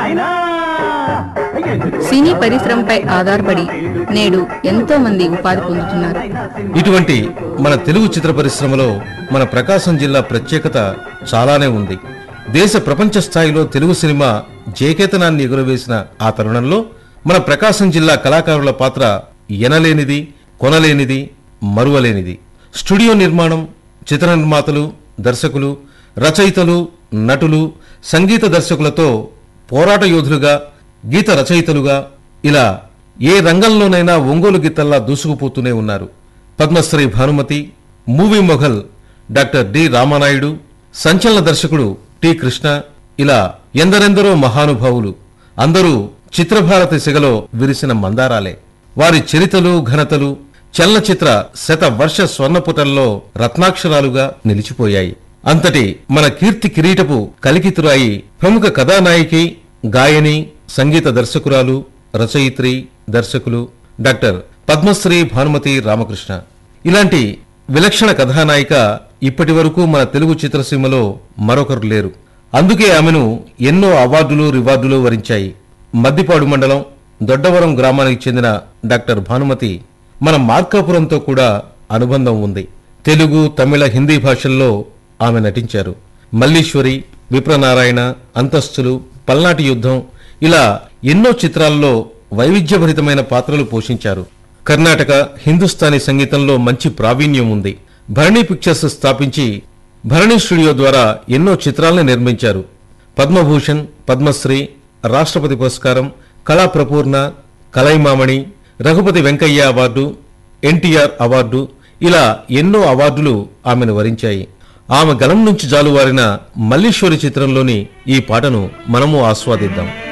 నాయనా సినీ పరిశ్రమపై ఆధారపడి నేడు ఎంతో మంది ఉపాధి పొందుతున్నారు ఇటువంటి మన తెలుగు చిత్ర పరిశ్రమలో మన ప్రకాశం జిల్లా ప్రత్యేకత చాలానే ఉంది దేశ ప్రపంచ స్థాయిలో తెలుగు సినిమా జయకేతనాన్ని ఎగురవేసిన ఆ తరుణంలో మన ప్రకాశం జిల్లా కళాకారుల పాత్ర ఎనలేనిది కొనలేనిది మరువలేనిది స్టూడియో నిర్మాణం చిత్ర నిర్మాతలు దర్శకులు రచయితలు నటులు సంగీత దర్శకులతో పోరాట యోధులుగా గీత రచయితలుగా ఇలా ఏ రంగంలోనైనా ఒంగోలు గీతల్లా దూసుకుపోతూనే ఉన్నారు Padmashri Bhanumathi movie mogul doctor D Ramanaidu సంచలన దర్శకుడు టి కృష్ణ ఇలా ఎందరెందరో మహానుభావులు అందరూ చిత్రభారతి సిగలో విరిసిన మందారాలే వారి చరితలు ఘనతలు చలనచిత్ర శత వర్ష స్వర్ణపుటల్లో రత్నాక్షరాలుగా నిలిచిపోయాయి అంతటి మన కీర్తి కిరీటపు కలికితురాయి ప్రముఖ కథానాయికి గాయని సంగీత దర్శకురాలు రచయిత్రి దర్శకులు డాక్టర్ పద్మశ్రీ భానుమతి రామకృష్ణ ఇలాంటి విలక్షణ కథానాయిక ఇప్పటి వరకు మన తెలుగు చిత్రసీమలో మరొకరు లేరు అందుకే ఆమెను ఎన్నో అవార్డులు రివార్డులు వరించాయి మద్దిపాడు మండలం దొడ్డవరం గ్రామానికి చెందిన డాక్టర్ భానుమతి మన మార్కాపురంతో కూడా అనుబంధం ఉంది తెలుగు తమిళ హిందీ భాషల్లో ఆమె నటించారు మల్లీశ్వరి విప్రనారాయణ అంతస్తులు పల్నాటి యుద్ధం ఇలా ఎన్నో చిత్రాల్లో వైవిధ్యభరితమైన పాత్రలు పోషించారు కర్ణాటక హిందుస్థానీ సంగీతంలో మంచి ప్రావీణ్యం ఉంది భరణి పిక్చర్స్ స్థాపించి భరణి స్టూడియో ద్వారా ఎన్నో చిత్రాలను నిర్మించారు పద్మభూషణ్ పద్మశ్రీ రాష్ట్రపతి పురస్కారం Kala Prapoorna Kalaimamani Raghupathi Venkaiah award NTR award ఇలా ఎన్నో అవార్డులు ఆమెను వరించాయి ఆమె గలం నుంచి జాలువారిన మల్లీశ్వరి చిత్రంలోని ఈ పాటను మనము ఆస్వాదిద్దాం